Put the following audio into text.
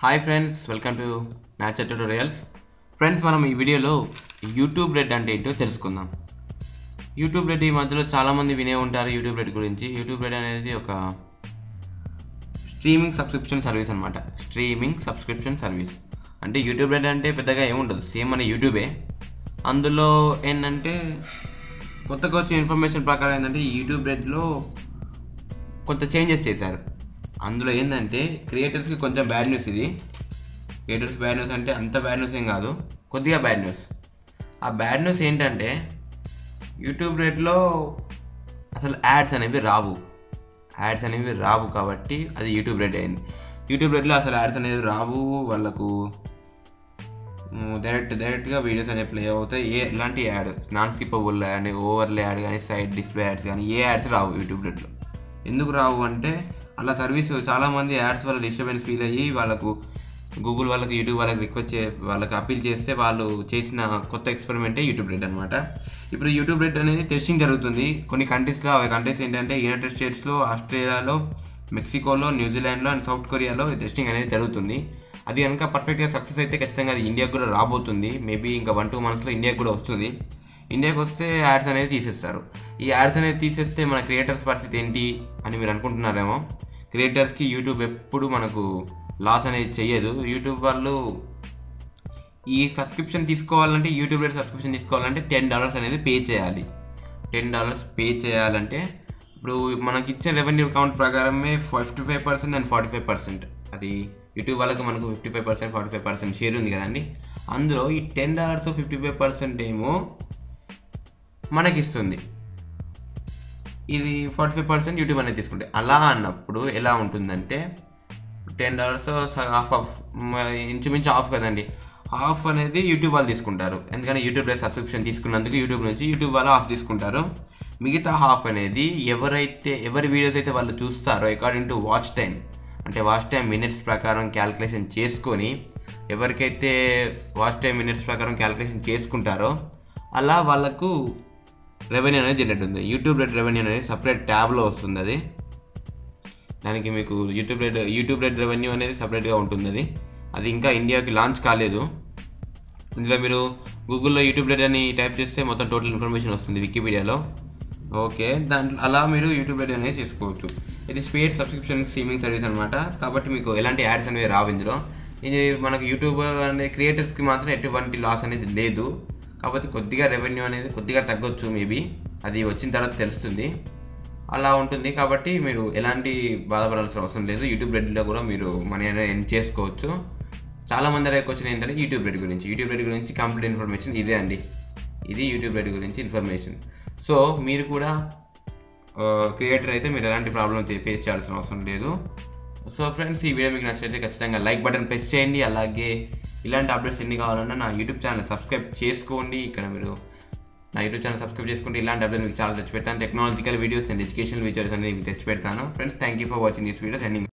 hi friends welcome to nature tutorials friends మనం ఈ వీడియోలో యూట్యూబ్ రెడ్ అంటే ఏంటో తెలుసుకుందాం యూట్యూబ్ రెడ్ ఈ మధ్యలో చాలామంది వినే ఉంటారు యూట్యూబ్ రెడ్ గురించి యూట్యూబ్ రెడ్ అనేది ఒక స్ట్రీమింగ్ సబ్స్క్రిప్షన్ సర్వీస్ అనమాట స్ట్రీమింగ్ సబ్స్క్రిప్షన్ సర్వీస్ అంటే యూట్యూబ్ రెడ్ అంటే పెద్దగా ఏముండదు సేమ్ మన యూట్యూబే అందులో ఏంటంటే కొత్తగా వచ్చిన ఇన్ఫర్మేషన్ ప్రకారం ఏంటంటే యూట్యూబ్ రెడ్లో కొంత చేంజెస్ చేశారు అందులో ఏంటంటే క్రియేటర్స్కి కొంచెం బ్యాడ్ న్యూస్ ఇది క్రియేటర్స్ బ్యాడ్ న్యూస్ అంటే అంత బ్యాడ్ న్యూస్ ఏం కాదు కొద్దిగా బ్యాడ్ న్యూస్ ఆ బ్యాడ్ న్యూస్ ఏంటంటే యూట్యూబ్ రేట్లో అసలు యాడ్స్ అనేవి రావు యాడ్స్ అనేవి రావు కాబట్టి అది యూట్యూబ్ రెడ్ అయింది యూట్యూబ్ రెడ్లో అసలు యాడ్స్ అనేవి రావు వాళ్ళకు డైరెక్ట్ డైరెక్ట్గా వీడియోస్ అనేవి ప్లే అవుతాయి ఏ ఎలాంటి యాడ్ నాన్ స్కిప్పబుల్ కానీ ఓవర్లే యాడ్ కానీ సైడ్ డిస్ప్లే యాడ్స్ కానీ ఏ యాడ్స్ రావు యూట్యూబ్ రెడ్లో ఎందుకు రావు అంటే అలా సర్వీస్ చాలామంది యాడ్స్ వల్ల డిస్టర్బెన్స్ ఫీల్ అయ్యి వాళ్ళకు గూగుల్ వాళ్ళకి యూట్యూబ్ వాళ్ళకి రిక్వెస్ట్ చే వాళ్ళకి అప్పీల్ చేస్తే వాళ్ళు చేసిన కొత్త ఎక్స్పెరిమెంటే యూట్యూబ్ రెడ్ అనమాట ఇప్పుడు యూట్యూబ్ రెడ్ అనేది టెస్టింగ్ జరుగుతుంది కొన్ని కంట్రీస్లో అవి కంట్రీస్ ఏంటంటే యునైటెడ్ స్టేట్స్లో ఆస్ట్రేలియాలో మెక్సికోలో న్యూజిలాండ్లో అండ్ సౌత్ కొరియాలో టెస్టింగ్ అనేది జరుగుతుంది అది కనుక పర్ఫెక్ట్గా సక్సెస్ అయితే ఖచ్చితంగా అది ఇండియాకు కూడా రాబోతుంది మేబీ ఇంకా వన్ టూ మంత్స్లో ఇండియాకు కూడా వస్తుంది ఇండియాకి వస్తే యాడ్స్ అనేది తీసేస్తారు ఈ యాడ్స్ అనేది తీసేస్తే మన క్రియేటర్స్ పరిస్థితి ఏంటి అని మీరు అనుకుంటున్నారేమో క్రియేటర్స్కి యూట్యూబ్ ఎప్పుడు మనకు లాస్ అనేది చెయ్యదు యూట్యూబ్ వాళ్ళు ఈ సబ్స్క్రిప్షన్ తీసుకోవాలంటే యూట్యూబ్ రేట్ సబ్స్క్రిప్షన్ తీసుకోవాలంటే టెన్ డాలర్స్ అనేది పే చేయాలి టెన్ డాలర్స్ పే చేయాలంటే ఇప్పుడు మనకి ఇచ్చే రెవెన్యూ అకౌంట్ ప్రకారమే fifty five percent and forty five percent అది యూట్యూబ్ వాళ్ళకి మనకు fifty five percent forty five percent share ఉంది కదండి అందులో ఈ ten dollars fifty five percent ఏమో మనకిస్తుంది ఇది ఫార్టీ ఫైవ్ పర్సెంట్ యూట్యూబ్ అనేది తీసుకుంటే అలా అన్నప్పుడు ఎలా ఉంటుందంటే టెన్ డాలర్స్ హాఫ్ ఆఫ్ ఇంచుమించు హాఫ్ కదండి హాఫ్ అనేది యూట్యూబ్ వాళ్ళు తీసుకుంటారు ఎందుకంటే యూట్యూబ్ సబ్స్క్రిప్షన్ తీసుకున్నందుకు యూట్యూబ్ నుంచి యూట్యూబ్ వాళ్ళు హాఫ్ తీసుకుంటారు మిగతా హాఫ్ అనేది ఎవరైతే ఎవరి వీడియోస్ అయితే వాళ్ళు చూస్తారో అకార్డింగ్ టు వాచ్ టైం అంటే వాచ్ టైం మినిట్స్ ప్రకారం క్యాలిక్యులేషన్ చేసుకొని ఎవరికైతే వాచ్ టైం మినిట్స్ ప్రకారం క్యాలిక్యులేషన్ చేసుకుంటారో అలా వాళ్ళకు రెవెన్యూ అనేది జనరేట్ ఉంది యూట్యూబ్ రెడ్ రెవెన్యూ అనేది సపరేట్ ట్యాబ్లో వస్తుంది అది దానికి మీకు YouTube Red YouTube Red revenue అనేది సపరేట్గా ఉంటుంది అది అది ఇంకా ఇండియాకి లాంచ్ కాలేదు ఇందులో మీరు గూగుల్లో యూట్యూబ్ రెడ్ అని టైప్ చేస్తే మొత్తం టోటల్ ఇన్ఫర్మేషన్ వస్తుంది వికీపీడియాలో ఓకే దాంట్లో అలా మీరు యూట్యూబ్ రెడ్ అనేది చేసుకోవచ్చు ఇది స్పీడ్ సబ్స్క్రిప్షన్ స్ట్రీమింగ్ సర్వీస్ అనమాట కాబట్టి మీకు ఎలాంటి యాడ్స్ అనేవి రావు ఇందులో ఇది మనకు యూట్యూబ్ అనే క్రియేటర్స్కి మాత్రం ఎటువంటి లాస్ అనేది లేదు కాకపోతే కొద్దిగా రెవెన్యూ అనేది కొద్దిగా తగ్గొచ్చు మేబీ అది వచ్చిన తర్వాత తెలుస్తుంది అలా ఉంటుంది కాబట్టి మీరు ఎలాంటి బాధపడాల్సిన అవసరం లేదు యూట్యూబ్ రెడ్లో కూడా మీరు మనీ అనేది ఎర్న్ చేసుకోవచ్చు చాలా మంది అడిగే క్వశ్చన్ ఏంటంటే యూట్యూబ్ రెడ్ గురించి యూట్యూబ్ రెడ్ గురించి కంప్లీట్ ఇన్ఫర్మేషన్ ఇదే అండి ఇది యూట్యూబ్ రెడ్ గురించి ఇన్ఫర్మేషన్ సో మీరు కూడా క్రియేటర్ అయితే మీరు ఎలాంటి ప్రాబ్లమ్ ఫేస్ చేయాల్సిన అవసరం లేదు సో ఫ్రెండ్స్ ఈ వీడియో మీకు నచ్చితే ఖచ్చితంగా లైక్ బటన్ ప్రెస్ చేయండి అలాగే ఇలాంటి అప్డేట్స్ ఎన్ని కావాలన్నా నా యూట్యూబ్ ఛానల్ సబ్స్క్రైబ్ చేసుకోండి ఇక్కడ మీరు నా యూట్యూబ్ ఛానల్ సబ్స్క్రైబ్ చేసుకుంటే ఇలాంటి అప్డేట్స్ మీకు చాలా తెచ్చి పెడతాను technological videos and educational videos అనేది మీకు తెచ్చి పెడతాను friends thank you for watching this videos and